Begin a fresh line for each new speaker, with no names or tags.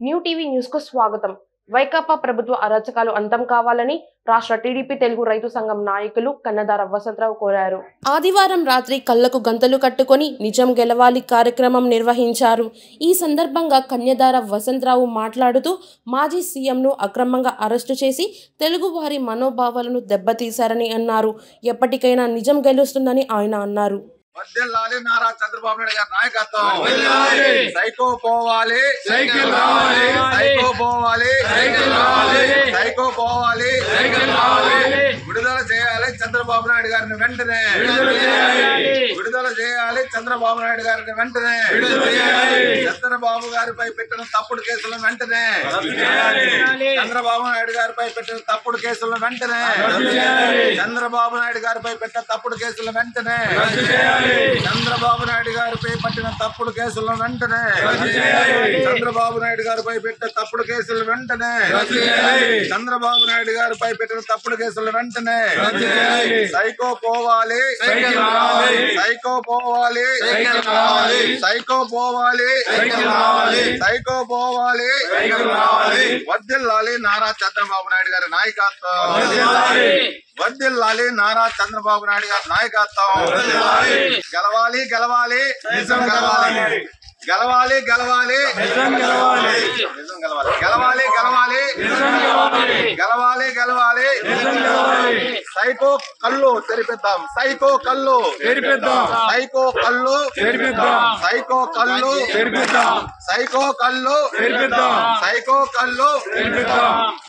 New TV news కు స్వాగతం వైకాపా ప్రభుత్వ అరాచకాలు అంతం కావాలని రాష్ట్ర టీడీపీ తెలుగు రైతు సంఘం నాయకులు కన్నదార వసంతరావు కోరారు ఆదివారం రాత్రి కళ్లకు గంతలు కట్టుకొని నిజం గెలవాలి కార్యక్రమం నిర్వహించారు ఈ సందర్భంగా కన్యదార వసంతరావు మాట్లాడుతూ మాజీ సీఎంను అక్రమంగా అరెస్టు చేసి తెలుగువారి మనోభావాలను దెబ్బతీశారని అన్నారు ఎప్పటికైనా నిజం గెలుస్తుందని ఆయన అన్నారు
వర్ధిల్లాలి నారా చంద్రబాబు నాయుడు గారి నాయకత్వం
వర్ధిల్లాలి.
సైకో పోవాలి
సైకిల్ రావాలి.
సైకో పోవాలి
సైకిల్ రావాలి.
సైకో పోవాలి
సైకిల్ రావాలి.
విడుదల చేయాలి చంద్రబాబు నాయుడు గారిని వెంటనే
విడుదల చేయాలి.
విడుదల చేయాలి చంద్రబాబు నాయుడు గారిని వెంటనే
విడుదల చేయాలి.
చంద్రబాబు గారిపై పెట్టిన తప్పుడు కేసులను వెంటనే
రద్దు చేయాలి.
చంద్రబాబు నాయుడు గారిపై పెట్టిన తప్పుడు కేసులను వెంటనే
రద్దు చేయాలి.
చంద్రబాబు నాయుడు గారిపై పెట్టిన తప్పుడు కేసులను వెంటనే
రద్దు చేయాలి.
చంద్రబాబు నాయుడు గారిపై పట్టిన తప్పుడు కేసులను వెంటనే
రద్దు చేయాలి.
చంద్రబాబు నాయుడు గారిపై పెట్టిన తప్పుడు కేసులు వెంటనే
రద్దు చేయాలి.
చంద్రబాబు నాయుడు గారిపై పెట్టిన తప్పుడు కేసులు వెంటనే
రద్దు చేయాలి.
సైకో పోవాలి
సైకిల్ రావాలి.
సైకో పోవాలి
సైకిల్ రావాలి.
సైకో పోవాలి
సైకిల్ రావాలి.
సైకో పోవాలి
సైకిల్ రావాలి.
వర్ధిల్లాలి నారా చంద్రబాబు నాయుడు గారి నాయకత్వం
వర్ధిల్లాలి.
వర్ధిల్లాలి నారా చంద్రబాబు నాయుడు గారి నాయకత్వం
వర్ధిల్లాలి.
గెలవాలి గెలవాలి
నిజం గెలవాలి.
గెలవాలి గెలవాలి
నిజం గెలవాలి.
నిజం గెలవాలి గెలవాలి గెలవాలి
నిజం గెలవాలి.
గెలవాలి గెలవాలి
నిజం గెలవాలి.
సైకో కళ్ళు తెరిపిద్దాం సైకో కళ్ళు
తెరిపిద్దాం.
సైకో కళ్ళు
తెరిపిద్దాం.
సైకో కళ్ళు
తెరిపిద్దాం.
సైకో కళ్ళు
తెరిపిద్దాం.
సైకో కళ్ళు
తెరిపిద్దాం.